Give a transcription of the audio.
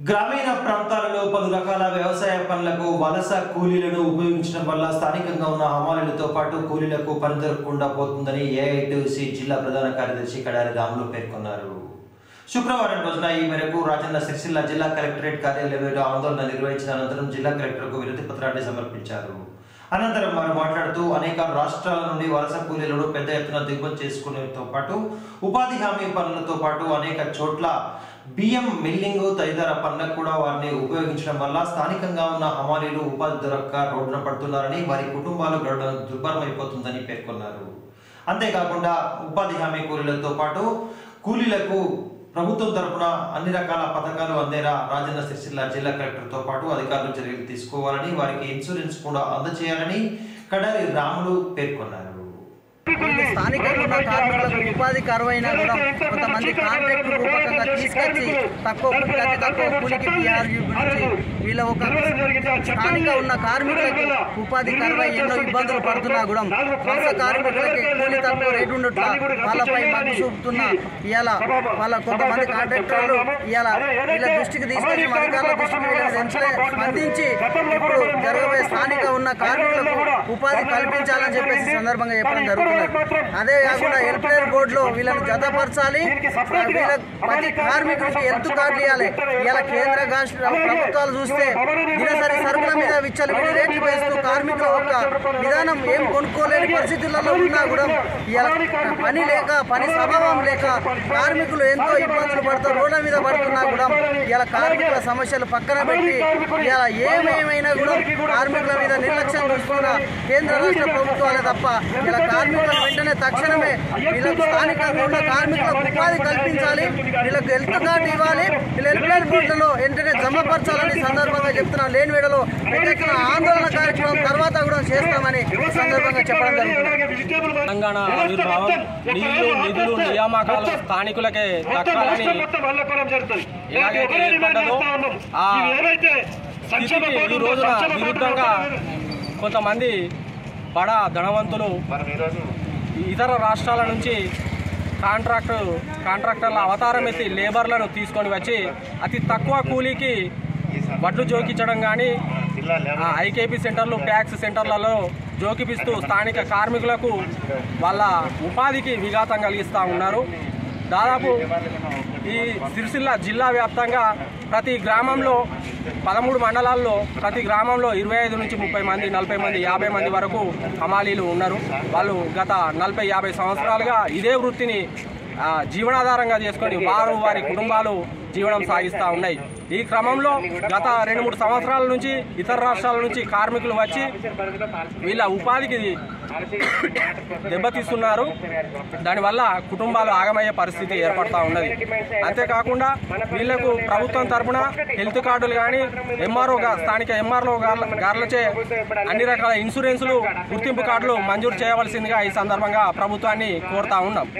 గ్రామీణ ప్రాంతాలలో పలు రకాల వ్యవసాయ పనులకు వలస కూలీలను ఉపయోగించడం వల్ల స్థానికంగా ఉన్న హమాలీలతో పాటు కూలీలకు పని దొరకకుండా పోతుందని ఏఐటీసీ జిల్లా ప్రధాన కార్యదర్శి కడారి రాములు పేర్కొన్నారు శుక్రవారం రోజున ఈ మేరకు రాజన్న సిరిసిల్ల జిల్లా కలెక్టరేట్ కార్యాలయంలో ఆందోళన నిర్వహించిన అనంతరం జిల్లా కలెక్టర్కు వినతి పత్రాన్ని సమర్పించారు అనంతరం వారు మాట్లాడుతూ అనేక రాష్ట్రాల నుండి వలస కూలీలను పెద్ద ఎత్తున దిగుమతి చేసుకునేతో పాటు ఉపాధి హామీ పనులతో పాటు అనేక చోట్ల బియ్యం మిల్లింగ్ తదితర పనులకు కూడా వారిని ఉపయోగించడం వల్ల స్థానికంగా ఉన్న హమాలీలు ఉపాధి దొరక్క రోడ్డున పడుతున్నారని వారి కుటుంబాలు గడవడం దుర్భరమైపోతుందని పేర్కొన్నారు అంతేకాకుండా ఉపాధి హామీ కూలీలతో పాటు కూలీలకు ప్రభుత్వం తరపున అన్ని రకాల పథకాలు అందేలా రాజన్న సిరిసిల్ల జిల్లా కలెక్టర్తో పాటు అధికారులు చర్యలు తీసుకోవాలని వారికి ఇన్సూరెన్స్ కూడా అందజేయాలని కడారి రాములు పేర్కొన్నారు వీళ్ళు స్థానికంగా ఉన్న కార్మికులకు ఉపాధి కరువైనా కూడా కొంతమంది కాంట్రాక్ట్ రూపకంగా తీసుకొచ్చి తక్కువ కూలికి అతి తక్కువ కూలికి పిఆర్యూ గురించి వీళ్ళ ఒక స్థానిక ఉన్న కార్మికులకు ఉపాధి కరువై ఎన్నో ఇబ్బందులు పడుతున్నా కూడా వలస కార్మికులకి కూలి తక్కువ రేటు ఉండట్ల వాళ్ళపై మగ్గు చూపుతున్న ఇవాళ వాళ్ళ కొంతమంది కాంట్రాక్టర్లు ఇవాళ వీళ్ళ దృష్టికి తీసుకొచ్చి అధికారుల దృష్టికి వీళ్ళని వెంటనే స్పందించి ఇప్పుడు జరగబోయే స్థానిక ఉన్న కార్మికులకు ఉపాధి కల్పించాలని చెప్పేసి ఈ సందర్భంగా చెప్పడం జరుగుతుంది అదే కాకుండా హెల్ప్లైన్ బోర్డులో వీళ్ళని జతపరచాలి వీళ్ళ ప్రతి కార్మికుడికి హెల్త్ కార్డు ఇవ్వాలి ఇలా కేంద్ర రాష్ట్ర ప్రభుత్వాలు చూస్తే దినసరి సరుకుల మీద విచ్చలవిడి రేట్లు వేస్తూ కార్మికుల యొక్క విధానం ఏం కొనుక్కోలేని పరిస్థితులలో ఉన్నా కూడా ఇలా పని లేక పని స్వభావం లేక కార్మికులు ఎంతో ఇబ్బందులు పడుతూ రోడ్ల మీద పడుతున్నా కూడా ఇలా కార్మికుల సమస్యలు పక్కన పెట్టి ఇలా ఏమేమైనా కూడా కార్మికుల మీద నిర్లక్ష్యం చూస్తున్న కేంద్ర రాష్ట్ర ప్రభుత్వాలే తప్ప ఇలా కార్మికులకు వెంటనే తక్షణమే వీళ్ళకు స్థానికంగా ఉన్న కార్మికులకు ఉపాధి కల్పించాలి వీళ్ళకు హెల్త్ కార్డు ఇవ్వాలి వీళ్ళ హెల్ప్లైన్ బోర్డులలో వెంటనే జమపరచాలని ఈ సందర్భంగా చెప్తున్నాం లేని వేళలో పెద్ద ఎత్తున ఆందోళన కార్యక్రమం తర్వాత కూడా చేస్తామని ఈ సందర్భంగా చెప్పడం జరుగుతుంది తెలంగాణ ఆవిర్భావం నీళ్లు నిధులు నియామకాలు స్థానికులకే దక్కాలని ఎలాగైతే ఏర్పడ్డదో ఆ స్థితికి ఈ రోజున విరుద్ధంగా కొంతమంది బడా ధనవంతులు ఇతర రాష్ట్రాల నుంచి కాంట్రాక్టు కాంట్రాక్టర్ల అవతారం ఎత్తి లేబర్లను తీసుకొని వచ్చి అతి తక్కువ కూలీకి వడ్లు జోకించడం కానీ ఐకేపీ సెంటర్లు ట్యాక్స్ సెంటర్లలో జోకిపిస్తూ స్థానిక కార్మికులకు వాళ్ళ ఉపాధికి విఘాతం కలిగిస్తూ ఉన్నారు దాదాపు ఈ సిరిసిల్ల జిల్లా వ్యాప్తంగా ప్రతి గ్రామంలో పదమూడు మండలాల్లో ప్రతి గ్రామంలో ఇరవై ఐదు నుంచి ముప్పై మంది నలభై మంది యాభై మంది వరకు హమాలీలు ఉన్నారు వాళ్ళు గత నలభై యాభై సంవత్సరాలుగా ఇదే వృత్తిని ఆ, జీవనాధారంగా చేసుకొని వారు వారి కుటుంబాలు జీవనం సాగిస్తూ ఉన్నాయి ఈ క్రమంలో గత రెండు మూడు సంవత్సరాల నుంచి ఇతర రాష్ట్రాల నుంచి కార్మికులు వచ్చి వీళ్ళ ఉపాధికి దెబ్బతీస్తున్నారు దానివల్ల కుటుంబాలు ఆగమయ్యే పరిస్థితి ఏర్పడతా ఉన్నది అంతేకాకుండా వీళ్లకు ప్రభుత్వం తరపున హెల్త్ కార్డులు కానీ ఎంఆర్ఓ స్థానిక ఎంఆర్ఓ గార్లచే అన్ని రకాల ఇన్సూరెన్సులు గుర్తింపు కార్డులు మంజూరు చేయవలసిందిగా ఈ సందర్భంగా ప్రభుత్వాన్ని కోరుతా ఉన్నాం